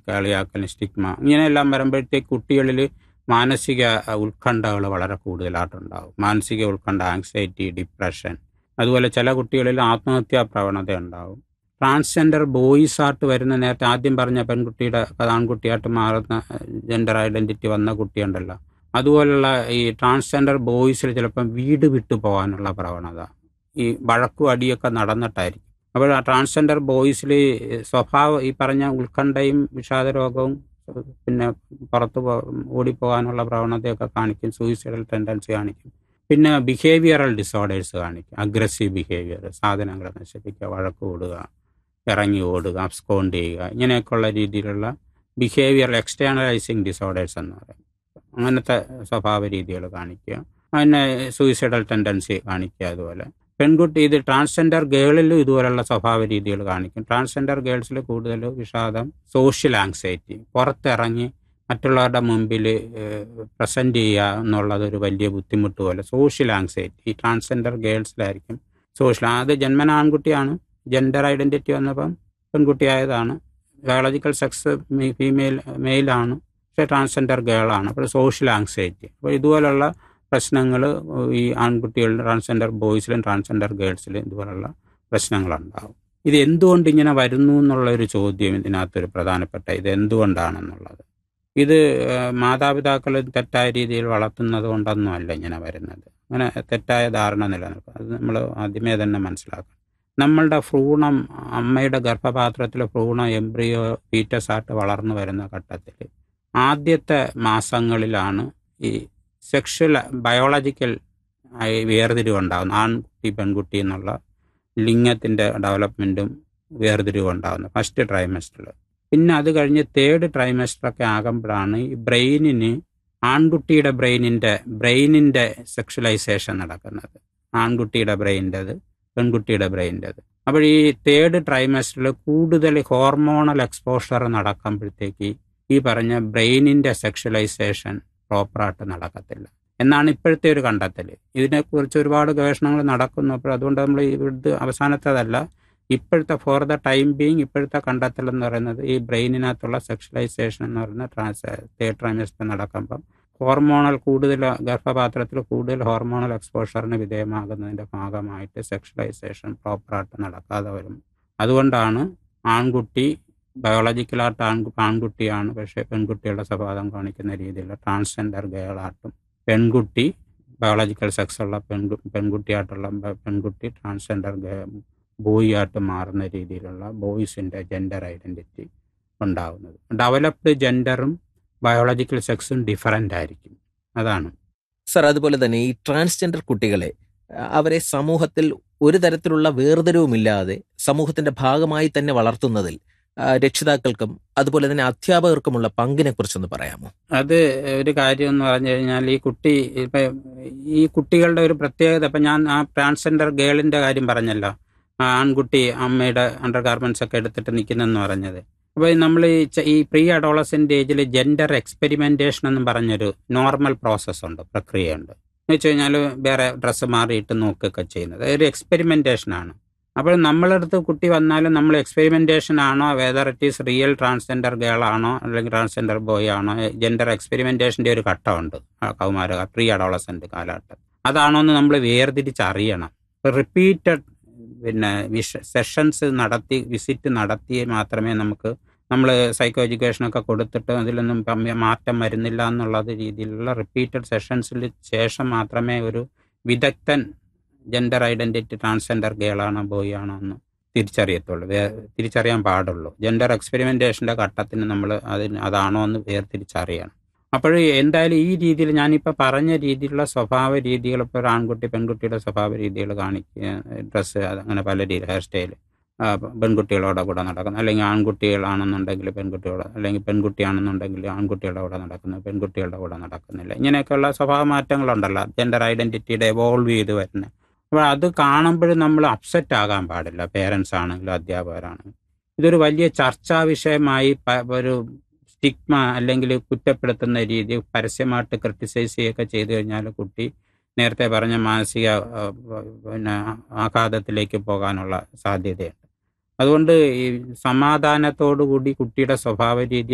കളിയാക്കൽ stigma ഇങ്ങനെയെല്ലാം വരുമ്പോഴത്തേക്ക് കുട്ടികളിൽ മാനസിക ഉത്കണ്ഠകൾ വളരെ കൂടുതലായിട്ടുണ്ടാകും മാനസിക ഉത്കണ്ഠ ആങ്സൈറ്റി ഡിപ്രഷൻ അതുപോലെ ചില കുട്ടികളിൽ ആത്മഹത്യാ പ്രവണത ഉണ്ടാകും ട്രാൻസ്ജെൻഡർ ബോയ്സ് ആയിട്ട് വരുന്ന നേരത്തെ ആദ്യം പറഞ്ഞ പെൺകുട്ടിയുടെ ആൺകുട്ടിയായിട്ട് മാറുന്ന ജെൻഡർ ഐഡന്റിറ്റി വന്ന കുട്ടിയുണ്ടല്ലോ അതുപോലുള്ള ഈ ട്രാൻസ്ജെൻഡർ ബോയ്സിൽ ചിലപ്പം വീട് വിട്ടു പോകാനുള്ള പ്രവണത ഈ വഴക്കും അടിയൊക്കെ നടന്നിട്ടായിരിക്കും അപ്പോൾ ആ ട്രാൻസ്ജെൻഡർ ബോയ്സിൽ സ്വഭാവം ഈ പറഞ്ഞ ഉത്കണ്ഠയും വിഷാദരോഗവും പിന്നെ പുറത്ത് പോ ഓടിപ്പോകാനുള്ള പ്രവണതയൊക്കെ കാണിക്കും സൂയിസൈഡൽ ടെൻഡൻസി കാണിക്കും പിന്നെ ബിഹേവിയറൽ ഡിസോർഡേഴ്സ് കാണിക്കും അഗ്രസീവ് ബിഹേവിയർ സാധനങ്ങൾ നശിപ്പിക്കുക വഴക്ക് കൂടുക ഇറങ്ങി ഓടുക അബ്സ്കോണ്ട് ചെയ്യുക ഇങ്ങനെയൊക്കെയുള്ള രീതിയിലുള്ള ബിഹേവിയറൽ എക്സ്റ്റേണലൈസിങ് ഡിസോർഡേഴ്സ് എന്ന് പറയും അങ്ങനത്തെ സ്വഭാവ രീതികൾ കാണിക്കുക പിന്നെ സൂയിസൈഡൽ ടെൻഡൻസി കാണിക്കുക അതുപോലെ പെൺകുട്ടി ഇത് ട്രാൻസ്ജെൻഡർ ഗേളിലും ഇതുപോലുള്ള സ്വഭാവ രീതികൾ കാണിക്കും ട്രാൻസ്ജെൻഡർ ഗേൾസിൽ കൂടുതൽ വിഷാദം സോഷ്യൽ ആങ്സൈറ്റി പുറത്തിറങ്ങി മറ്റുള്ളവരുടെ മുമ്പിൽ പ്രസൻറ്റ് ചെയ്യുക എന്നുള്ളത് ഒരു വലിയ ബുദ്ധിമുട്ട് പോലെ സോഷ്യൽ ആങ്സൈറ്റി ഈ ട്രാൻസ്ജെൻഡർ ഗേൾസിലായിരിക്കും സോഷ്യൽ അത് ജന്മന ആൺകുട്ടിയാണ് ജെൻഡർ ഐഡൻറ്റിറ്റി വന്നപ്പം പെൺകുട്ടിയായതാണ് ബയോളജിക്കൽ സെക്സ് ഫീമെയിൽ മെയിലാണ് പക്ഷേ ട്രാൻസ്ജെൻഡർ ഗേളാണ് അപ്പോൾ സോഷ്യൽ ആങ്സൈറ്റി അപ്പോൾ ഇതുപോലുള്ള പ്രശ്നങ്ങൾ ഈ ആൺകുട്ടികളിലും ട്രാൻസ്ജെൻഡർ ബോയ്സിലും ട്രാൻസ്ജെൻഡർ ഗേൾസിലും ഇതുപോലുള്ള പ്രശ്നങ്ങളുണ്ടാകും ഇത് എന്തുകൊണ്ട് ഇങ്ങനെ വരുന്നു എന്നുള്ള ഒരു ചോദ്യം ഇതിനകത്തൊരു പ്രധാനപ്പെട്ട ഇത് എന്തുകൊണ്ടാണെന്നുള്ളത് ഇത് മാതാപിതാക്കൾ തെറ്റായ രീതിയിൽ വളർത്തുന്നത് കൊണ്ടൊന്നും അല്ല ഇങ്ങനെ വരുന്നത് അങ്ങനെ തെറ്റായ ധാരണ നിലനിൽക്കും അത് നമ്മൾ ആദ്യമേ തന്നെ മനസ്സിലാക്കണം നമ്മളുടെ ഭ്രൂണം അമ്മയുടെ ഗർഭപാത്രത്തിലെ ഭ്രൂണം എംബ്രിയോ ഫീറ്റസ് ആയിട്ട് വളർന്നു വരുന്ന ഘട്ടത്തിൽ ആദ്യത്തെ മാസങ്ങളിലാണ് ഈ സെക്ഷൽ ബയോളജിക്കൽ ആയി വേർതിരിവുണ്ടാകുന്നത് ആൺകുട്ടി പെൺകുട്ടി എന്നുള്ള ലിംഗത്തിൻ്റെ ഡെവലപ്മെൻറ്റും വേർതിരിവും ഉണ്ടാകുന്നത് ഫസ്റ്റ് ട്രൈമസ്റ്ററിൽ പിന്നെ അത് കഴിഞ്ഞ് തേർഡ് ട്രൈമസ്റ്ററൊക്കെ ആകുമ്പോഴാണ് ഈ ബ്രെയിനിന് ആൺകുട്ടിയുടെ ബ്രെയിനിൻ്റെ ബ്രെയിനിൻ്റെ സെക്ഷലൈസേഷൻ നടക്കുന്നത് ആൺകുട്ടിയുടെ ബ്രെയിൻ്റെത് പെൺകുട്ടിയുടെ ബ്രെയിൻ്റെത് അപ്പോൾ ഈ തേർഡ് ട്രൈമസ്റ്ററിൽ കൂടുതൽ ഹോർമോണൽ എക്സ്പോഷർ നടക്കുമ്പോഴത്തേക്ക് ഈ പറഞ്ഞ ബ്രെയിനിൻ്റെ സെക്ഷലൈസേഷൻ പ്രോപ്പറായിട്ട് നടക്കത്തില്ല എന്നാണ് ഇപ്പോഴത്തെ ഒരു കണ്ടെത്തൽ ഇതിനെക്കുറിച്ച് ഒരുപാട് ഗവേഷണങ്ങൾ നടക്കുന്നു അപ്പോൾ അതുകൊണ്ട് നമ്മൾ ഇത് അവസാനത്തേതല്ല ഇപ്പോഴത്തെ ഫോർ ദ ടൈം ബീങ് ഇപ്പോഴത്തെ കണ്ടെത്തൽ എന്ന് പറയുന്നത് ഈ ബ്രെയിനിനകത്തുള്ള സെക്ഷലൈസേഷൻ എന്ന് പറയുന്ന ട്രാൻസ് തേർഡ് ട്രൈമസ്റ്റർ നടക്കുമ്പം ഹോർമോണൽ കൂടുതൽ ഗർഭപാത്രത്തിൽ കൂടുതൽ ഹോർമോണൽ എക്സ്പോഷറിന് വിധേയമാകുന്നതിൻ്റെ ഭാഗമായിട്ട് സെക്ഷലൈസേഷൻ പ്രോപ്പറായിട്ട് നടക്കാതെ വരും അതുകൊണ്ടാണ് ആൺകുട്ടി ബയോളജിക്കലായിട്ട് ആൺ ആൺകുട്ടിയാണ് പക്ഷേ പെൺകുട്ടികളുടെ സ്വഭാവം കാണിക്കുന്ന രീതിയിലുള്ള ട്രാൻസ്ജെൻഡർ ഗേളായിട്ടും പെൺകുട്ടി ബയോളജിക്കൽ സെക്സ് ഉള്ള പെൺകു പെൺകുട്ടിയായിട്ടുള്ള പെൺകുട്ടി ട്രാൻസ്ജെൻഡർ ബോയ് ആയിട്ട് മാറുന്ന രീതിയിലുള്ള ബോയ്സിൻ്റെ ജെൻഡർ ഐഡൻറ്റിറ്റി ഉണ്ടാകുന്നത് ഡെവലപ്ഡ് ജെൻഡറും ബയോളജിക്കൽ സെക്സും ഡിഫറൻ്റ് ആയിരിക്കും അതാണ് സർ അതുപോലെ തന്നെ ഈ ട്രാൻസ്ജെൻഡർ കുട്ടികളെ അവരെ സമൂഹത്തിൽ ഒരു തരത്തിലുള്ള വേർതിരിവുമില്ലാതെ സമൂഹത്തിന്റെ ഭാഗമായി തന്നെ വളർത്തുന്നതിൽ രക്ഷിതാക്കൾക്കും അതുപോലെ തന്നെ അധ്യാപകർക്കുമുള്ള പങ്കിനെ കുറിച്ചൊന്ന് പറയാമോ അത് ഒരു കാര്യം എന്ന് പറഞ്ഞു കഴിഞ്ഞാൽ ഈ കുട്ടി ഇപ്പൊ ഈ കുട്ടികളുടെ ഒരു പ്രത്യേകത ഇപ്പൊ ഞാൻ ആ ട്രാൻസ്ജെൻഡർ ഗേളിന്റെ കാര്യം പറഞ്ഞല്ലോ ആൺകുട്ടി അമ്മയുടെ അണ്ടർ ഗാർമെന്റ്സ് ഒക്കെ എടുത്തിട്ട് നിൽക്കുന്നെന്ന് പറഞ്ഞത് അപ്പോൾ നമ്മൾ ഈ പ്രീ അഡോളസെന്റ് ഏജിൽ ജെൻഡർ എക്സ്പെരിമെന്റേഷൻ എന്നും പറഞ്ഞൊരു നോർമൽ പ്രോസസ്സ് ഉണ്ട് പ്രക്രിയയുണ്ട് എന്ന് വെച്ച് കഴിഞ്ഞാൽ വേറെ ഡ്രസ്സ് മാറിയിട്ട് നോക്കുകയൊക്കെ ചെയ്യുന്നത് ഒരു എക്സ്പെരിമെന്റേഷൻ ആണ് അപ്പോൾ നമ്മളടുത്ത് കുട്ടി വന്നാലും നമ്മൾ എക്സ്പെരിമെന്റേഷൻ ആണോ whether it is real transgender girl ആണോ അല്ലെങ്കിൽ ട്രാൻസ്ജെൻഡർ ബോയ് ആണോ ജെൻഡർ എക്സ്പെരിമെന്റേഷൻ്റെ ഒരു ഘട്ടമുണ്ട് കൗമാര പ്രീ അഡോളസെന്റ് കാലഘട്ടം അതാണോ എന്ന് നമ്മൾ വേർതിരിച്ചറിയണം റിപ്പീറ്റഡ് പിന്നെ വിഷ സെഷൻസ് നടത്തി വിസിറ്റ് നടത്തി മാത്രമേ നമുക്ക് നമ്മൾ സൈക്കോ എഡ്യൂക്കേഷനൊക്കെ കൊടുത്തിട്ട് അതിലൊന്നും മാറ്റം വരുന്നില്ല എന്നുള്ളത് രീതിയിലുള്ള റിപ്പീറ്റഡ് സെഷൻസിൽ ശേഷം മാത്രമേ ഒരു വിദഗ്ധൻ ജെൻഡർ ഐഡൻറ്റിറ്റി ട്രാൻസ്ജെൻഡർ ഗേളാണോ ബോയ് ആണോ എന്ന് തിരിച്ചറിയത്തുള്ളൂ വേ തിരിച്ചറിയാൻ പാടുള്ളൂ ജെൻഡർ എക്സ്പെരിമെൻറ്റേഷൻ്റെ ഘട്ടത്തിന് നമ്മൾ അതിന് അതാണോ എന്ന് വേർതിരിച്ചറിയണം അപ്പോൾ എന്തായാലും ഈ രീതിയിൽ ഞാനിപ്പോൾ പറഞ്ഞ രീതിയിലുള്ള സ്വഭാവ രീതികൾ ഇപ്പോൾ ഒരു ആൺകുട്ടി പെൺകുട്ടിയുടെ സ്വഭാവ രീതികൾ കാണിക്കുക ഡ്രസ്സ് അങ്ങനെ പല രീതി ഹെയർ സ്റ്റൈൽ പെൺകുട്ടികളോടെ കൂടെ നടക്കുന്നത് അല്ലെങ്കിൽ ആൺകുട്ടികളാണെന്നുണ്ടെങ്കിൽ പെൺകുട്ടികളോട് അല്ലെങ്കിൽ പെൺകുട്ടിയാണെന്നുണ്ടെങ്കിൽ ആൺകുട്ടികളുടെ കൂടെ നടക്കുന്നു പെൺകുട്ടികളുടെ കൂടെ നടക്കുന്നില്ല ഇങ്ങനെയൊക്കെയുള്ള സ്വഭാവ മാറ്റങ്ങളുണ്ടല്ലോ ജെൻഡർ ഐഡൻറ്റിറ്റിയുടെ എവോൾവ് ചെയ്ത് വരുന്നത് അപ്പോൾ അത് കാണുമ്പോഴും നമ്മൾ അപ്സെറ്റ് ആകാൻ പാടില്ല പേരൻസ് ആണെങ്കിലും അധ്യാപകരാണെങ്കിലും ഇതൊരു വലിയ ചർച്ചാ വിഷയമായി ഒരു സ്റ്റിഗ്മ അല്ലെങ്കിൽ കുറ്റപ്പെടുത്തുന്ന രീതി പരസ്യമായിട്ട് ക്രിട്ടിസൈസ് ചെയ്യുകയൊക്കെ ചെയ്തു കഴിഞ്ഞാൽ കുട്ടി നേരത്തെ പറഞ്ഞ മാനസിക പിന്നെ ആഘാതത്തിലേക്ക് പോകാനുള്ള സാധ്യതയുണ്ട് അതുകൊണ്ട് ഈ സമാധാനത്തോടു കൂടി കുട്ടിയുടെ സ്വഭാവ രീതി